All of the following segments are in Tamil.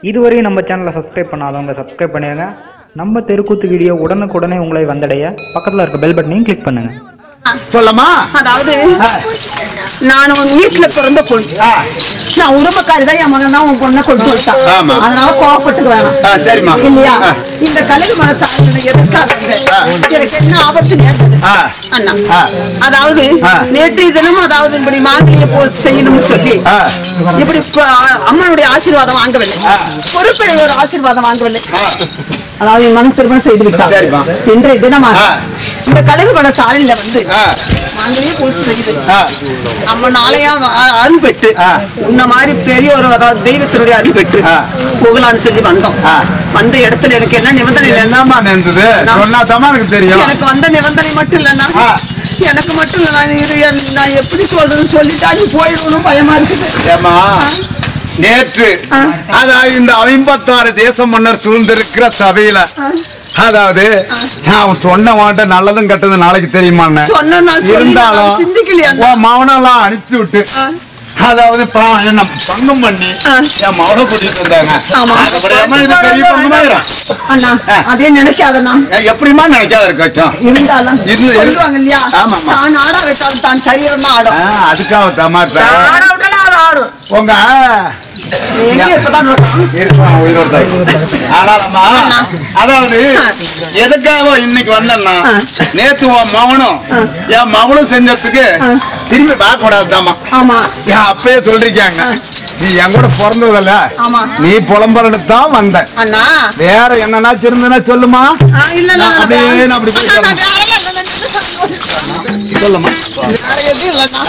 இதுவரையும் நம்ம சேனலை சப்ஸ்கிரைப் பண்ணாதவங்க சப்ஸ்கிரைப் பண்ணிடுங்க நம்ம தெருக்கூத்து வீடியோ உடனுக்குடனே உங்களை வந்தடைய பக்கத்தில் இருக்க பெல் பட்டனையும் கிளிக் பண்ணுங்கள் சொல்லமா அதாவது நான் உன் வீட்டுல பிறந்த பொண்ணு நான் உறவுக்காரி தான் என் மகன் தான் உன் பொண்ணை கொண்டு வந்தான் ஆமா. அதனால கோவப்பட்டுக்க வேணாம் ஆ, சரிம்மா இல்லையா ஆ. இந்த கலைஞர் மனசாரத்தில் எதற்காக எனக்கு என்ன ஆபத்து நேர்ந்தது ஆ. அண்ணா ஆ. அதாவது ஆ. நேற்றைய தினம் அதாவது இப்படி மாங்கலிய போ செய்யணும்னு சொல்லி ஆ. இப்படி இப்ப அம்மனுடைய ஆசீர்வாதம் வாங்கவில்லை ஆ. பொறுப்புடைய ஆசீர்வாதம் வாங்கவில்லை அதாவது என் மகன் திருமணம் செய்து விட்டான் சரிம்மா. இன்றைய தினமாக ஆ. இந்த கலைஞர் மன சாலையில வந்து ஆ. மாங்கலிய பூசி செய்து ஆ. நம்ம நாளையா அ- அருள் பெற்று ஆ. உன்ன மாதிரி பெரிய ஒரு அதாவது தெய்வத்தினுடைய அருள் பெற்று ஆ. போகலான்னு சொல்லி வந்தோம் ஆ. வந்த இடத்துல எனக்கு என்ன நிபந்தனை என்னம்மா நேர்ந்தது நான்- சொன்னாதாம்மா எனக்கு தெரியும் எனக்கு வந்த நிபந்தனை மட்டும் இல்லைன்னா ஆ. எனக்கு மட்டும் இல்லை நான் இது என்- நான் எப்படி சொல்றதுன்னு சொல்லிட்டா நீ போயிடணும் பயமா இருக்குது ஏம்மா நேற்று அதாவது இந்த ஐம்பத்தாறு தேச மன்னர் சூழ்ந்திருக்கிற சபையில அதாவது நான் சொன்ன வாண்ட நல்லதும் கெட்டதும் நாளைக்கு தெரியுமான்னு சொன்னா நான் சொல்லி இருந்தாலும் நான் சிந்திக்கலையா உன் மவனெல்லாம் அனுப்பிச்சு விட்டு ஆ. அதாவது பா- என்ன பங்கம் பண்ணி ஆ. என் மகனை கூட்டிட்டு வந்தாங்க ஆமா. அதுக்கப்புறமா இது பெரிய பங்கமாயிரும் அண்ணா ஆ. அதே நினைக்காதண்ணா எப்படிமா நினைக்காத இருக்கட்டும் இருந்தாலும் இது- இது- சொல்லுவாங்க இல்லையா ஆமாம்மா. தான் ஆட விட்டாலும் தான் சரீரம் தான் ஆடும் அதுக்காக தமா ஆட விட்டாலும் அது ஆடும் உங்க எங்க இப்பதான் நோக்கம். இருப்பான் உயிரோட தான். ஆனாலம்மா அதாவது எதுக்காக இன்னைக்கு வந்தேன்னா நேத்து உன் மகனும் என் மகனும் செஞ்சதுக்கு திரும்பி பார்க்க கூடாதுதாம்மா ஆமா என் அப்பயே சொல்லிருக்காங்க நீ என் கூட பிறந்ததில்ல ஆமா. நீ புலம்பரடு தான் வந்த அண்ணா வேற என்னன்னாச்சும் இருந்ததுன்னா சொல்லுமா ஆ, இல்ல, இல்ல, நான் இல்ல, அப்படியே இல்ல. நான் அப்படி போய் அண்ணா, சொல்றேன். வேற எதுவும் இல்லைண்ணா. சொல்லுமா வேற எதுவும் இல்லைண்ணா.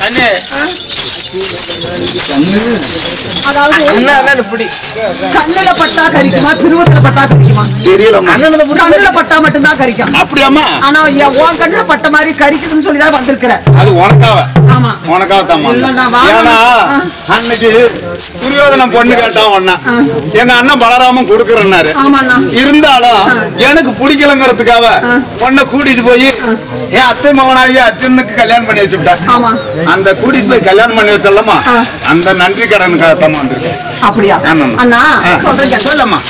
அதாவது கண்ணுல பட்டா கரிக்குமா திருவத்துல பட்டா கரிக்குமா தெரியலம்மா கண்ணுல பட்டா மட்டும்தான் கரிக்கும் அப்படியாம்மா ஆனா என் உன் கண்ணுல பட்ட மாதிரி கரிக்குதுன்னு சொல்லி தான் வந்திருக்கிற அது உனக்காவ ஆமா உனக்காக தாம்மா இல்ல, நான் வாங்க- ஏன்னா ஆ. அன்னைக்கு துரியோதனம் பொண்ணு கேட்டான் ஒன்னா எங்க அண்ணன் பலராமன் கொடுக்கறனாரு ஆமாண்ணா இருந்தாலும் எனக்கு பிடிக்கலங்கிறதுக்காக உன்னை கூட்டிட்டு போய் என் அத்தை மகனாகிய அர்ஜுனுக்கு கல்யாணம் பண்ணி வச்சுட்டான் ஆமா அந்த கூட்டிட்டு போய் கல்யாணம் பண்ணி வச்சல்லமா ஆ. அந்த நன்றி கடனுக்காக தான் வந்திருக்கேன் அப்படியா ஆமாம்மா. அண்ணா ஆ. சொல்றேன் கேளு. சொல்லம்மா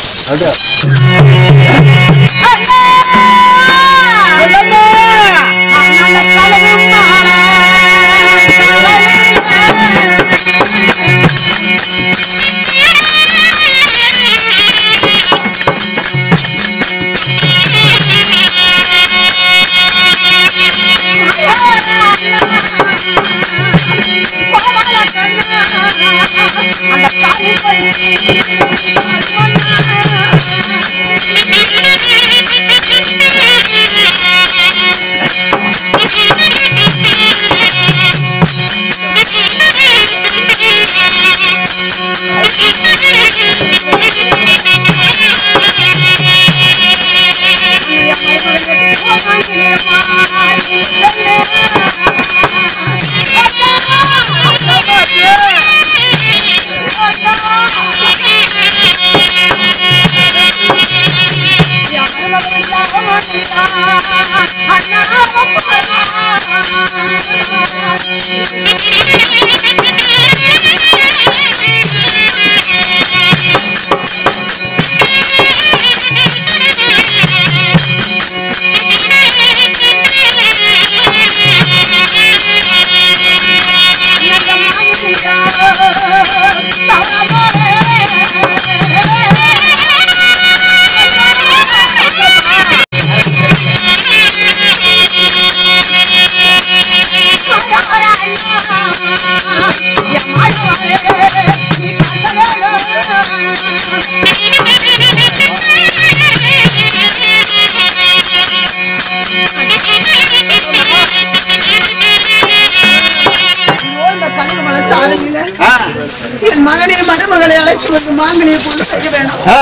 ஐயோ, இந்த கண்ணு மலை சாரலில ஆ. என் மகனே மருமகளை அழைத்து வந்து மாங்கனியை போட்டு செய்ய வேணும் ஆ.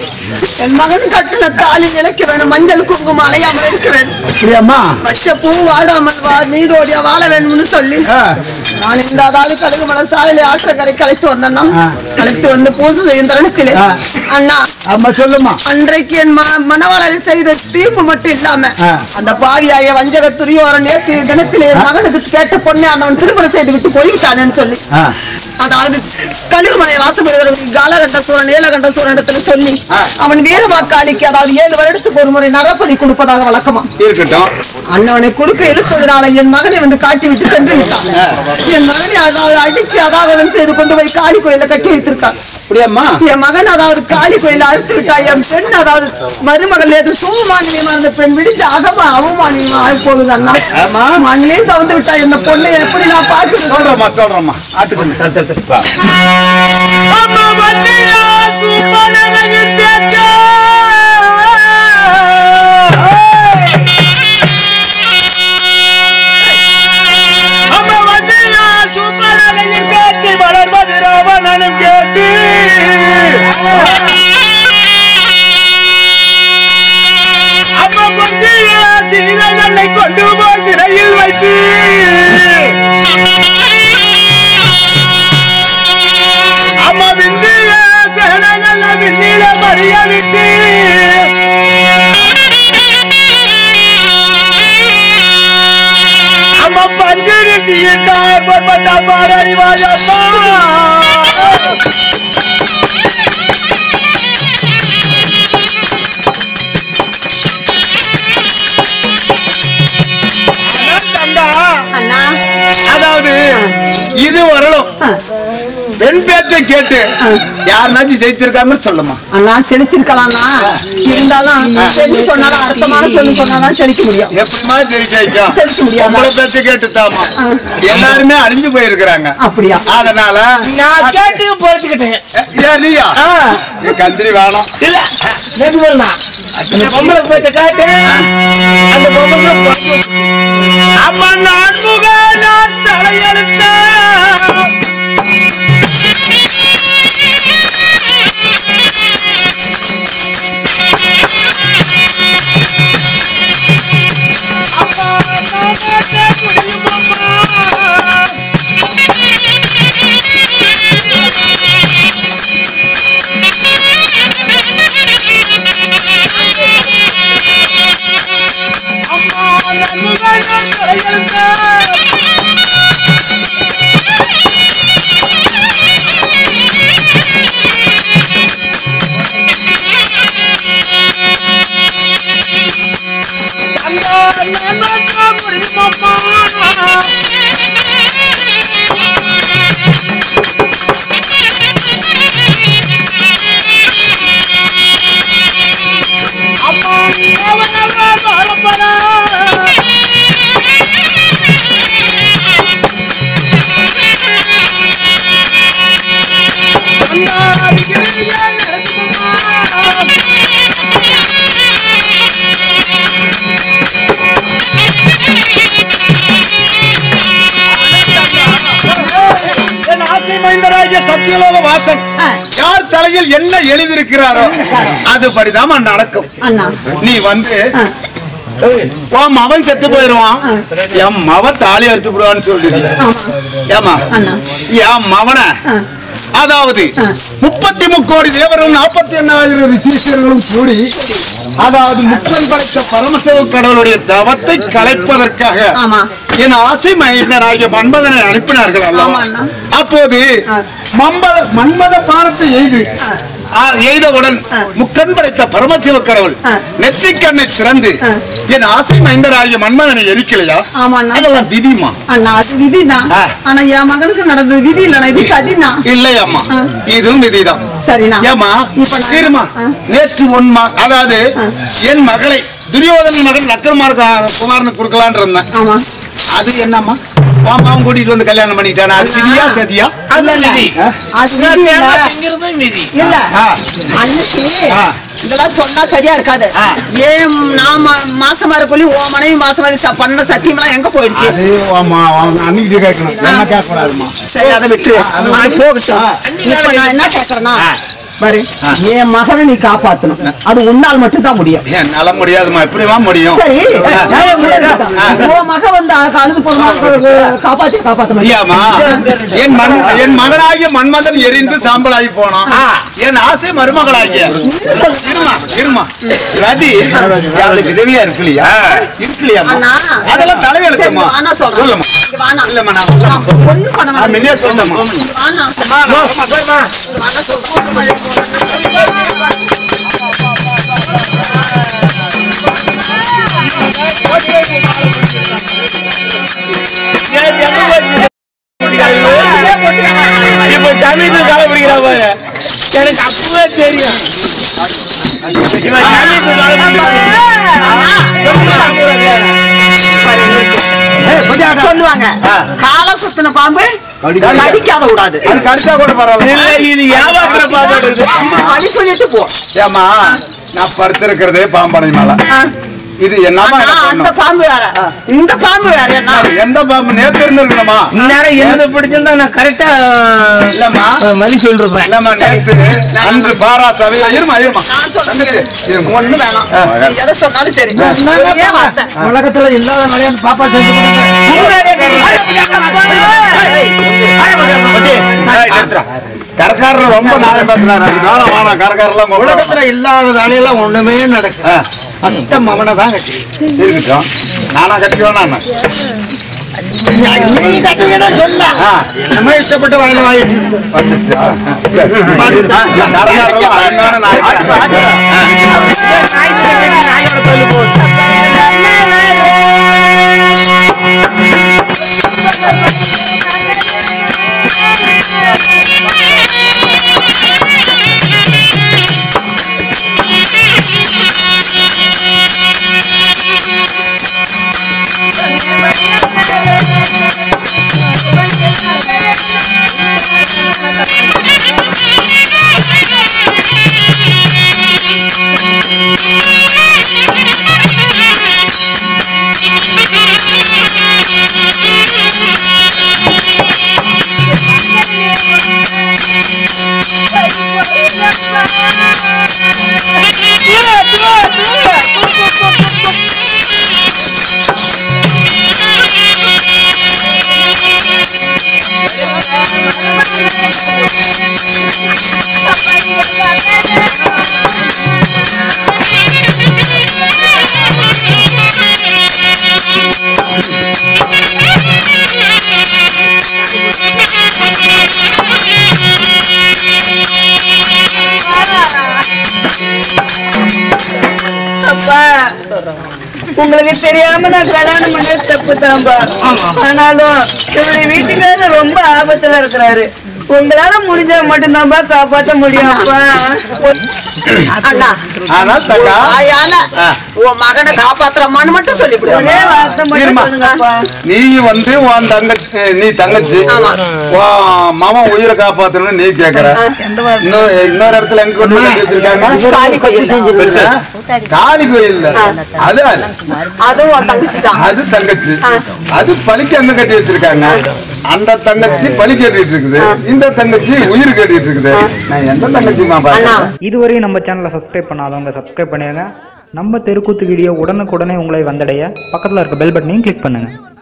என் மகன் கட்டின தாலி நிலைக்க வேணும் மஞ்சள் குங்குமம் அலையாமல் இருக்க வேண்டும் அப்படியாம்மா பச்சை பூ வாடாமல் வா நீடோடியா வாழ வேணும்னு சொல்லி ஆ. நான் இந்த அதாவது கடுகு மலை சாலையில ஆற்றங்கரை கலைத்து வந்தேன்னா கலைத்து வந்து பூசை செய்யும் தருணத்திலே ஆ. அண்ணா அம்மா சொல்லுமா அன்றைக்கு என் ம- மணவாளரை செய்த தீர்ப்பு மட்டும் இல்லாம ஆ. அந்த பாவியாய வஞ்சக துரியோரன் நேற்று தினத்திலே என் மகனுக்கு கேட்ட பொண்ணு அவன் திருமணம் செய்து விட்டு போய்விட்டானேன்னு சொல்லி ஆ. அதாவது கழுகுமலை வாசகுதிரம் காலகண்ட சூழன் நீலகண்ட நீலகண்ட சூரனிடத்துல சொல்லி அவன் வீரவாக்காளிக்கு அதாவது ஏழு வருடத்துக்கு ஒரு முறை நரபலி கொடுப்பதாக வழக்கமா இருக்கட்டும் அண்ணவனை கொடுக்க இழுப்பதனால என் மகனை வந்து காட்டி விட்டு சென்று விட்டான் என் மகனை அதாவது அடித்து அதாகவன் செய்து கொண்டு போய் காளி கோயில கட்டி வைத்திருக்கான் அப்படியாம்மா என் மகன் அதாவது காளி கோயில அழுத்து விட்டா என் பெண் அதாவது மருமகள் ஏது சும்மானியமா அந்த பெண் விடுத்து அகமா அவமானியமா ஆகி போகுது அண்ணா ஆமா. மகளே தவந்து விட்டா இந்த பொண்ணை எப்படி நான் பார்க்க சொல்றேம்மா சொல்றேம்மா ஆட்டுக்கு கொண்டு போய் சிறையில் வைத்து அம்மா விந்திய ஜனங்கள விண்ணில மறிய விட்டு அம்மா பஞ்சிரி தீட்டாய் பொற்பட்ட பாடறிவாயம்மா அண்ணா அதாவது இது வரலும் பெண் பேச்சை கேட்டு யாருனாச்சும் ஜெயிச்சிருக்காங்கன்னு சொல்லுமா அண்ணா செழிச்சிருக்கலாம்னா இருந்தாலும் சொல்லி சொன்னாலும் அர்த்தமான சொல்லி சொன்னாதான் செழிக்க முடியும் எப்படிமா ஜெயிக்க வைக்கும் ஜெயிக்க முடியாதா? உங்களை பேச்சை கேட்டுதாமா எல்லாருமே அழிஞ்சு போயிருக்கிறாங்க அப்படியா அதனால நான் கேட்டு பொறுத்துக்கிட்டேன் ஏன் நீயா என் கந்திரி வேணாம் இல்ல எது வேணாம் அந்த பொம்பளை போயிட்ட காட்டு அந்த பொம்பளை பொறுத்து அம்மா நான் முக நான் தலையெழுத்த என் ஆசை மைந்தராகிய சத்தியலோக வாசன் யார் தலையில் என்ன எழுதியிருக்கிறாரோ அதுபடிதான் நடக்கும் அண்ணா நீ வந்து உன் மவன் செத்து போயிருவான் என் மவ தாலி அறுத்து விடுவான்னு சொல்லிடு ஏமா என் மவன அதாவது முப்பத்தி முக்கோடி தேவரும் நாற்பத்தி எண்ணாயிரம் விசேஷர்களும் கூடி அதாவது முக்கன் படைத்த பரமசிவ கடவுளுடைய தவத்தை கலைப்பதற்காக ஆமா. என் ஆசை மைந்தராகிய மன்மதனை அனுப்பினார்கள் அல்லவா அப்போது மம்பத மன்மத பானத்தை எய்து ஆ, எய்தவுடன் முக்கன் படைத்த பரமசிவ கடவுள் நெற்றிக்கண்ணை திறந்து என் ஆசை மைந்தராகிய மன்மதனை எரிக்கலையா ஆமா அண்ணா. அதெல்லாம் விதிமா அண்ணா அது விதிதான் ஆ. ஆனா என் மகனுக்கு நடந்தது விதி இல்லைண்ணா இது சதிண்ணா இல்லையம்மா இதுவும் விதிதான் சரிண்ணா ஏமா இப்ப நான் சரிம்மா ஆ. நேற்று உன்மா அதாவது என் மகளை துரியோதன மகன் நக்கரமாருக்கு குமாரனுக்கு கொடுக்கலான்னு இருந்தேன் ஆமா அது என்னம்மா மாமாவும் கூட்டிட்டு வந்து கல்யாணம் பண்ணிட்டானா அது விதியா சதியா இல்ல, இல்ல. ஆ? அது விதி இல்ல. இல்ல ஆ. அன்னைக்கு ஆ. இதெல்லாம் சொன்னா சரியா இருக்காது ஆ. ஏன் நான் மா- மாசமா இருக்கொள்ளி உன் மனைவி மாசமா இரு- ச- பண்ண சத்தியம்லாம் எங்க போயிடுச்சு அது ஆமா அவங்க அன்னைக்கு கேட்கணும் என்ன கேட்கக்கூடாதுமா சரி அதை விட்டுரு அது போகட்டும் இப்ப நான் என்ன கேட்கறேன்னா பாரு என் மகனை நீ காப்பாத்தணும் அது உன்னால் மட்டும்தான் முடியும் ஏன் நல முடியாதுமா எப்படிமா முடியும் சரி ஆ. நியாயம் உள்ளதுதான். உன் மக வந்து அ- அழுது போன காப்பாத்தி காப்பாத்த ஐயாமா என் மண் என் மகனாகிய மன்மதன் எரிந்து சாம்பலாகி போனான் என் ஆசை மருமகளாகிய இருமா இருமா ரதி அவளுக்கு உதவியா இருக்குல்லையா இருக்குல்லையா அண்ணா. அதெல்லாம் தலையெழுத்துமா சரி, வாண்ணா சொல்றேன். சொல்லுமா இங்க வாண்ணா. இல்லம்மா நான் ஒண்ணும் பண்ண நான் மாட்டேன். மெல்லியா சொல்லுமா வாண்ணா. வாண்ணா சொல்றேன். இப்ப சமீபத்தில் கால பிடிக்கிறா பாரு எனக்கு அப்பவே தெரியும் இவன் சமீபத்தில் கால சொல்லுவாங்க கால சுத்தின பாம்பு கடிக்காத கூடாது அது கடிச்சா கூட பரவாயில்ல இல்ல இது ஏமாத்துற பாப்பாடு இது வழி சொல்லிட்டு போ ஏமா நான் படுத்திருக்கிறதே பாம்பனை மேல இது என்னமா ஆனா, எனக்கு அந்த பண்ணும்? பாம்பு வேற இந்த பாம்பு வேற என்ன எந்த பாம்பு நேத்து இருந்திருக்கணுமா இந்நேரம் என்னது பிடிச்சிருந்தா நான் கரெக்டா இல்லம்மா மணி சொல்றேன் இல்லம்மா நேத்து அன்று பாரா சபை இருமா இருமா நான் சொல்றேன் இருமா. ஒண்ணு வேணாம் நீ எதை சொன்னாலும் சரி ஏன் வார்த்தை உலகத்துல இல்லாத நிறைய பாப்பா செஞ்சு கொடுங்க. கரக்காரர் ரொம்ப நாளை பேசுறாரு அதனால வானா கரக்காரெல்லாம் உலகத்துல இல்லாத வேலையெல்லாம் ஒண்ணுமே நடக்கும் ஆ, அந்த மகனை தான் கட்டி இருக்கட்டும் நானா கட்டிக்குவேன் நான் நீ கட்டுவீங்கன்னா சொல்ல ஆ. என்னமோ இஷ்டப்பட்டு வாயில வாய் வச்சுக்கிட்டு. வந்துச்சு. ஆ, சரி. கரக்காரெல்லாம் அருமையான நாய் நாயோட பல்லு போச்சு அப்பா உங்களுக்கு தெரியாம நான் கல்யாணம் பண்ண தப்பு தான்பா ஆனாலும் இவருடைய வீட்டுக்காரர் ரொம்ப ஆபத்துல இருக்கிறாரு உங்களால முடிஞ்சா மட்டும்தான்ப்பா காப்பாத்த முடியும் அப்பா அண்ணா ஆனால் தக்கா ஆயால உன் மகனை காப்பாத்துறமான்னு மட்டும் சொல்லிவிடு ஒரே வார்த்தை மட்டும் இருமா. சொல்லுங்கப்பா நீ வந்து உன் தங்கச்சி நீ தங்கச்சி உன் மாமன் உயிரை காப்பாத்தணும்னு நீ கேக்குற இன்னொரு இன்னொரு இடத்துல எங்க கொண்டு போய் கட்டி வச்சிருக்காங்க காளி கோயில் பெருசா? காளி கோயில் அது அல்ல. அதுவும் உன் தங்கச்சி தான் அது தங்கச்சி அது பலிக்கு அங்க கட்டி வச்சிருக்காங்க அந்த தங்கச்சி பலி கட்டிட்டு இருக்குது இந்த தங்கச்சி உயிர் கட்டிட்டு இருக்குது நான் எந்த தங்கச்சிமா அண்ணா பாருங்க இதுவரை நம்ம சேனலை சப்ஸ்கிரைப் பண்ணாதவங்க சப்ஸ்கிரைப் பண்ணிடுங்க நம்ம தெருக்கூத்து வீடியோ உடனுக்குடனே உங்களை வந்தடைய பக்கத்தில் இருக்க பெல் பட்டனையும் கிளிக் பண்ணுங்கள்